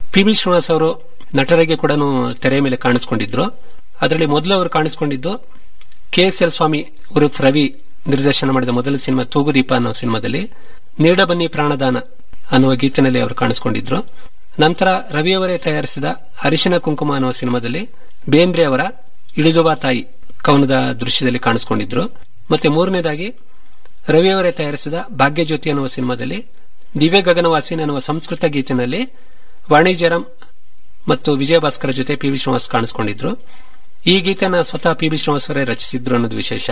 P B Srinivas ಅವರು ನಟರಿಗೆ ಕೂಡ ತೆರೆ ಮೇಲೆ ಕಾಣಿಸಿಕೊಂಡಿದ್ರು ಅದರಲ್ಲಿ ಮೊದಲು ಅವರು ಕಾಣಿಸಿಕೊಂಡಿದ್ದು ಕೆ ಎಸ್ ಎಲ್ ಸ್ವಾಮಿ ಉರುಫ್ ರವಿ ನಿರ್ದೇಶನ ಮಾಡಿದ ಮೊದಲ ಸಿನಿಮಾ ತೂಗುದೀಪ ಅನ್ನೋ ಸಿನಿಮಾದಲ್ಲಿ ನೀಡಬನ್ನಿ ಪ್ರಾಣದಾನ ಅನ್ನುವ ಗೀತಿನಲ್ಲಿ ಅವರು ಕಾಣಿಸಿಕೊಂಡಿದ್ರು ನಂತರ ರವಿಯವರೇ ತಯಾರಿಸಿದ ಅರಿಶಿನ ಕುಂಕುಮ ಅನ್ನುವ ಸಿನಿಮಾದಲ್ಲಿ ಬೇಂದ್ರೆ ಅವರ ಇಳಿಜುಬಾ ತಾಯಿ ಕವನದ ದೃಶ್ಯದಲ್ಲಿ ಕಾಣಿಸಿಕೊಂಡಿದ್ರು ಮತ್ತೆ ಮೂರನೇದಾಗಿ ರವಿಯವರೇ ತಯಾರಿಸಿದ ಭಾಗ್ಯಜ್ಯೋತಿ ಅನ್ನುವ ಸಿನಿಮಾದಲ್ಲಿ ದಿವ್ಯ ಗಗನವಾಸಿನ್ ಅನ್ನುವ ಸಂಸ್ಕೃತ ಗೀತಿನಲ್ಲಿ ವಾಣಿಜ್ಯರಾಮ್ ಮತ್ತು ವಿಜಯ ಭಾಸ್ಕರ ಜೊತೆ ಪಿ ವಿ ಶ್ರೀನಿವಾಸ್ ಕಾಣಿಸಿಕೊಂಡಿದ್ರು ಈ ಗೀತೆನ ಸ್ವತಃ ಪಿ ಬಿ ಶ್ರೀನಿವಾಸ್ ಅವರೇ ರಚಿಸಿದ್ರು ಅನ್ನೋದು ವಿಶೇಷ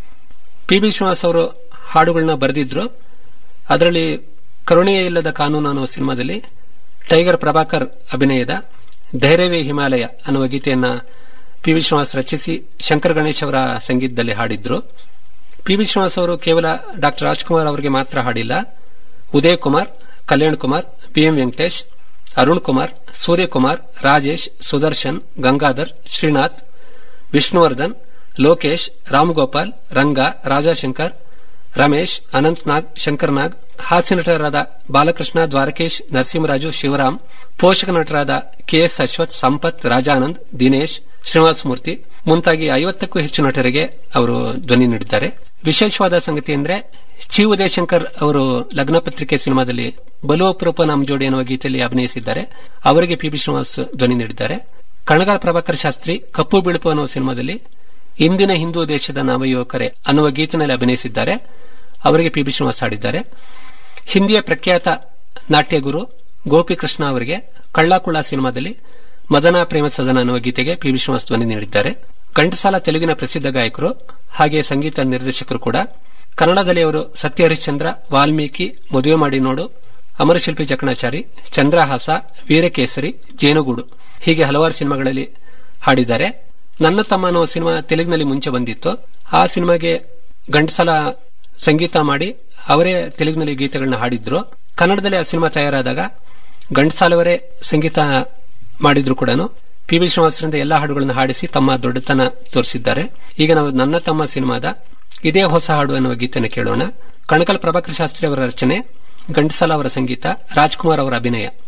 ಪಿ ಬಿ ಶ್ರೀನಿವಾಸ್ ಅವರು ಹಾಡುಗಳನ್ನ ಬರೆದಿದ್ರು ಅದರಲ್ಲಿ ಕರುಣೆಯೇ ಇಲ್ಲದ ಕಾನೂನು ಅನ್ನುವ ಸಿನಿಮಾದಲ್ಲಿ ಟೈಗರ್ ಪ್ರಭಾಕರ್ ಅಭಿನಯದ ಧೈರ್ಯವೇ ಹಿಮಾಲಯ ಅನ್ನುವ ಗೀತೆಯನ್ನ ಪಿ ವಿ ಶ್ರೀನಿವಾಸ್ ರಚಿಸಿ ಶಂಕರ್ ಗಣೇಶ್ ಅವರ ಸಂಗೀತದಲ್ಲಿ ಹಾಡಿದ್ರು ಪಿ ವಿ ಶ್ರೀನಿವಾಸ್ ಅವರು ಕೇವಲ ಡಾಕ್ಟರ್ ರಾಜ್ಕುಮಾರ್ ಅವರಿಗೆ ಮಾತ್ರ ಹಾಡಿಲ್ಲ ಉದಯ್ ಕುಮಾರ್ ಕಲ್ಯಾಣ್ ಕುಮಾರ್ ಬಿಎಂ ವೆಂಕಟೇಶ್ ಅರುಣ್ ಕುಮಾರ್ ಸೂರ್ಯಕುಮಾರ್ ರಾಜೇಶ್ ಸುದರ್ಶನ್ ಗಂಗಾಧರ್ ಶ್ರೀನಾಥ್ ವಿಷ್ಣುವರ್ಧನ್ ಲೋಕೇಶ್ ರಾಮ್ಗೋಪಾಲ್ ರಂಗ ರಾಜಾಶಂಕರ್ ರಮೇಶ್ ಅನಂತ್ ನಾಗ್ ಶಂಕರ್ ನಾಗ್ ಹಾಸ್ಯ ನಟರಾದ ಬಾಲಕೃಷ್ಣ ದ್ವಾರಕೇಶ್ ನರಸಿಂಹರಾಜು ಶಿವರಾಮ್ ಪೋಷಕ ನಟರಾದ ಕೆಎಸ್ ಅಶ್ವಥ್ ಸಂಪತ್ ರಾಜಾನಂದ್ ದಿನೇಶ್ ಶ್ರೀನಿವಾಸ ಮೂರ್ತಿ ಮುಂತಾಗಿ ಐವತ್ತಕ್ಕೂ ಹೆಚ್ಚು ನಟರಿಗೆ ಅವರು ಧ್ವನಿ ನೀಡಿದ್ದಾರೆ ವಿಶೇಷವಾದ ಸಂಗತಿ ಅಂದ್ರೆ ಚಿ ಉದಯಶಂಕರ್ ಅವರು ಲಗ್ನ ಪತ್ರಿಕೆ ಸಿನಿಮಾದಲ್ಲಿ ಬಲು ಅಪರೂಪ ನಮ್ ಜೋಡಿ ಅನ್ನುವ ಗೀತೆಯಲ್ಲಿ ಅಭಿನಯಿಸಿದ್ದಾರೆ ಅವರಿಗೆ ಪಿ ಬಿ ಶ್ರೀನಿವಾಸ್ ಧ್ವನಿ ನೀಡಿದ್ದಾರೆ ಕಣಗಾಲ್ ಪ್ರಭಾಕರ್ ಶಾಸ್ತ್ರಿ ಕಪ್ಪು ಬಿಳುಪು ಅನ್ನುವ ಸಿನಿಮಾದಲ್ಲಿ ಇಂದಿನ ಹಿಂದೂ ದೇಶದ ನವಯುವಕರೇ ಅನ್ನುವ ಗೀತಿನಲ್ಲಿ ಅಭಿನಯಿಸಿದ್ದಾರೆ ಅವರಿಗೆ ಪಿ ಬಿ ಶ್ರೀನಿವಾಸ್ ಹಾಡಿದ್ದಾರೆ ಹಿಂದಿಯ ಪ್ರಖ್ಯಾತ ನಾಟ್ಯ ಗುರು ಗೋಪಿಕೃಷ್ಣ ಅವರಿಗೆ ಕಳ್ಳಾಕುಳ್ಳ ಸಿನಿಮಾದಲ್ಲಿ ಮದನ ಪ್ರೇಮ ಸದನ ಅನ್ನುವ ಗೀತೆಗೆ ಪಿ ಬಿ ಶ್ರೀನಿವಾಸ್ ಧ್ವನಿ ನೀಡಿದ್ದಾರೆ ಗಂಟಸಾಲ ತೆಲುಗಿನ ಪ್ರಸಿದ್ಧ ಗಾಯಕರು ಹಾಗೆ ಸಂಗೀತ ನಿರ್ದೇಶಕರು ಕೂಡ ಕನ್ನಡದಲ್ಲಿ ಅವರು ಸತ್ಯ ಹರಿಶ್ಚಂದ್ರ ವಾಲ್ಮೀಕಿ ಮದುವೆ ಮಾಡಿ ನೋಡು ಅಮರಶಿಲ್ಪಿ ಜಕಣಾಚಾರಿ ಚಂದ್ರಹಾಸ ವೀರಕೇಸರಿ ಜೇನುಗೂಡು ಹೀಗೆ ಹಲವಾರು ಸಿನಿಮಾಗಳಲ್ಲಿ ಹಾಡಿದ್ದಾರೆ ನನ್ನ ತಮ್ಮ ಅನ್ನೋ ಸಿನಿಮಾ ತೆಲುಗಿನಲ್ಲಿ ಮುಂಚೆ ಬಂದಿತ್ತು ಆ ಸಿನಿಮಾಗೆ ಗಂಟಸಲ ಸಂಗೀತ ಮಾಡಿ ಅವರೇ ತೆಲುಗಿನಲ್ಲಿ ಗೀತೆಗಳನ್ನ ಹಾಡಿದ್ರು ಕನ್ನಡದಲ್ಲಿ ಆ ಸಿನಿಮಾ ತಯಾರಾದಾಗ ಗಂಟಸಾಲವರೇ ಸಂಗೀತ ಮಾಡಿದ್ರು ಕೂಡ ಪಿ ವಿ ಶ್ರೀನಿವಾಸರಿಂದ ಎಲ್ಲಾ ಹಾಡುಗಳನ್ನು ಹಾಡಿಸಿ ತಮ್ಮ ದೊಡ್ಡತನ ತೋರಿಸಿದ್ದಾರೆ ಈಗ ನಾವು ನನ್ನ ತಮ್ಮ ಸಿನಿಮಾದ ಇದೇ ಹೊಸ ಹಾಡು ಅನ್ನುವ ಗೀತೆಯನ್ನು ಕೇಳೋಣ ಕಣಕಲ್ ಪ್ರಭಾಕರ್ ಶಾಸ್ತ್ರಿ ಅವರ ರಚನೆ ಗಂಟಸಾಲ ಅವರ ಸಂಗೀತ ರಾಜ್ಕುಮಾರ್ ಅವರ ಅಭಿನಯ